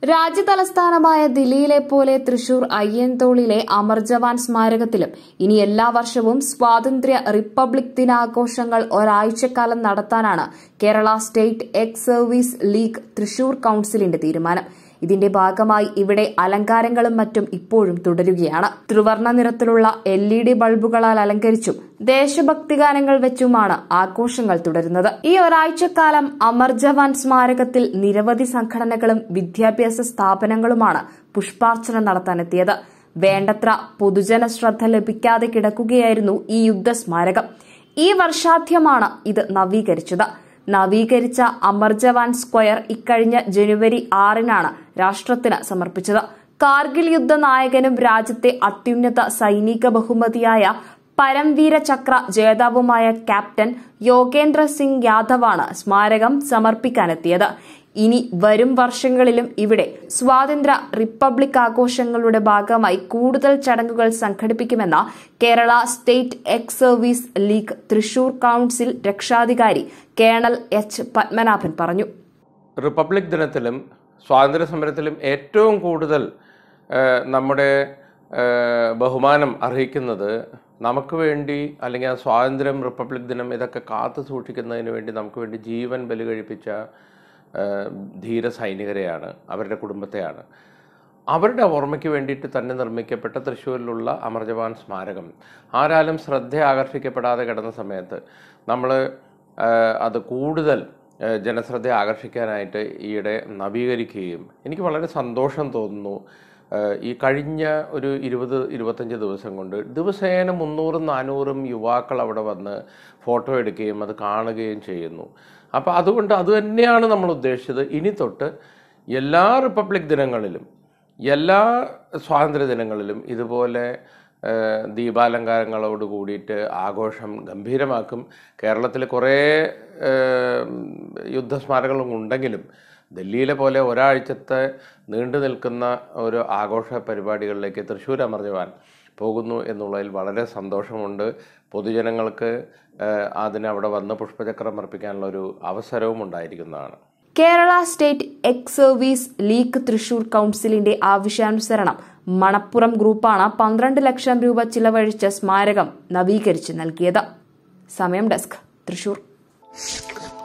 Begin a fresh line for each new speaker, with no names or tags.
രാജ്യതലസ്ഥാനമായ ദില്ലിയിലെ പോലെ തൃശൂർ അയ്യന്തോളിലെ അമർ ജവാൻ സ്മാരകത്തിലും ഇനി എല്ലാ വർഷവും സ്വാതന്ത്ര്യ റിപ്പബ്ലിക് ദിനാഘോഷങ്ങൾ ഒരാഴ്ചക്കാലം നടത്താനാണ് Kerala state ex service league Thrissur കൌൺസിലിന്റെ തീരുമാനം ഇതിന്റെ ഭാഗമായി ഇവിടെ അലങ്കാരങ്ങളും മറ്റും ഇപ്പോഴും തുടരുകയാണ് ത്രിവർണ്ണ നിറത്തിലുള്ള എൽ ഇ ഡി ബൾബുകളാൽ അലങ്കരിച്ചും ദേശഭക്തി ഗാനങ്ങൾ വെച്ചുമാണ് ആഘോഷങ്ങൾ തുടരുന്നത് ഈ ഒരാഴ്ചക്കാലം അമർ ജവാൻ സ്മാരകത്തിൽ നിരവധി സംഘടനകളും വിദ്യാഭ്യാസ സ്ഥാപനങ്ങളുമാണ് പുഷ്പാർച്ചന നടത്താനെത്തിയത് വേണ്ടത്ര പൊതുജന ശ്രദ്ധ ലഭിക്കാതെ കിടക്കുകയായിരുന്നു ഈ യുദ്ധസ്മാരകം ഈ വർഷാദ്യമാണ് ഇത് നവീകരിച്ചത് നവീകരിച്ച അമർ ജവാൻ സ്ക്വയർ ഇക്കഴിഞ്ഞ ജനുവരി ആറിനാണ് രാഷ്ട്രത്തിന് സമർപ്പിച്ചത് കാർഗിൽ യുദ്ധ നായകനും രാജ്യത്തെ അത്യുന്നത സൈനിക ബഹുമതിയായ പരംവീര ചക്ര ജേതാവുമായ ക്യാപ്റ്റൻ യോഗേന്ദ്ര സിംഗ് യാദവാണ് സ്മാരകം സമർപ്പിക്കാനെത്തിയത് ഇനി വരും വർഷങ്ങളിലും ഇവിടെ സ്വാതന്ത്ര്യ റിപ്പബ്ലിക് ആഘോഷങ്ങളുടെ ഭാഗമായി കൂടുതൽ ചടങ്ങുകൾ സംഘടിപ്പിക്കുമെന്ന് Kerala state ex service league Thrissur council രക്ഷാധികാരി കേണൽ എച്ച് പത്മനാഭൻ പറഞ്ഞു
റിപ്പബ്ലിക് ദിനത്തിലും സ്വാതന്ത്ര്യ സമരത്തിലും ഏറ്റവും കൂടുതൽ ഏഹ്, നമ്മുടെ ഏഹ്, ബഹുമാനം അർഹിക്കുന്നത് നമുക്ക് വേണ്ടി അല്ലെങ്കിൽ ആ സ്വാതന്ത്ര്യം റിപ്പബ്ലിക് ദിനം ഇതൊക്കെ കാത്തു സൂക്ഷിക്കുന്നതിന് വേണ്ടി നമുക്ക് വേണ്ടി ജീവൻ ബലി കഴിപ്പിച്ച ഏഹ്, ധീര സൈനികരെയാണ് അവരുടെ കുടുംബത്തെയാണ് അവരുടെ ഓർമ്മയ്ക്ക് വേണ്ടിയിട്ട് തന്നെ നിർമ്മിക്കപ്പെട്ട തൃശ്ശൂരിലുള്ള അമർ ജവാൻ സ്മാരകം ആരാലും ശ്രദ്ധ ആകർഷിക്കപ്പെടാതെ കിടന്ന സമയത്ത് നമ്മൾ അത് കൂടുതൽ ആ, ജനശ്രദ്ധ ആകർഷിക്കാനായിട്ട് ഈയിടെ നവീകരിക്കുകയും എനിക്ക് വളരെ സന്തോഷം തോന്നുന്നു ആ, ഈ കഴിഞ്ഞ ഒരു ഇരുപത് ഇരുപത്തഞ്ച് ദിവസം കൊണ്ട് ദിവസേന മുന്നൂറും നാനൂറും യുവാക്കൾ അവിടെ വന്ന് ഫോട്ടോ എടുക്കുകയും അത് കാണുകയും ചെയ്യുന്നു അപ്പോൾ അതുകൊണ്ട് അത് തന്നെയാണ് നമ്മൾ ഉദ്ദേശിച്ചത് ഇനി തൊട്ട് എല്ലാ റിപ്പബ്ലിക് ദിനങ്ങളിലും എല്ലാ സ്വാതന്ത്ര്യ ദിനങ്ങളിലും ഇതുപോലെ ഏഹ്, ദീപാലങ്കാരങ്ങളോട് കൂടിയിട്ട് ആഘോഷം ഗംഭീരമാക്കും കേരളത്തിൽ കുറേ ഏഹ്, യുദ്ധസ്മാരകങ്ങളും ഉണ്ടെങ്കിലും ഡൽഹിയിലെ പോലെ ഒരാഴ്ചത്തെ നീണ്ടു നിൽക്കുന്ന ഒരു ആഘോഷ പരിപാടികളിലേക്ക് തൃശ്ശൂർ അമർ ജവാൻ പോകുന്നു എന്നുള്ളതിൽ വളരെ സന്തോഷമുണ്ട് പൊതുജനങ്ങൾക്ക് ഏഹ്, അതിന് അവിടെ വന്ന് പുഷ്പചക്രം അർപ്പിക്കാനുള്ള ഒരു അവസരവും ഉണ്ടായിരിക്കുന്നതാണ്
Kerala state ex service league Thrissur കൌൺസിലിന്റെ ആവശ്യാനുസരണം മണപ്പുറം ഗ്രൂപ്പാണ് പന്ത്രണ്ട് ലക്ഷം രൂപ ചിലവഴിച്ച് സ്മാരകം നവീകരിച്ച് നൽകിയത് സമയം ഡെസ്ക് തൃശൂർ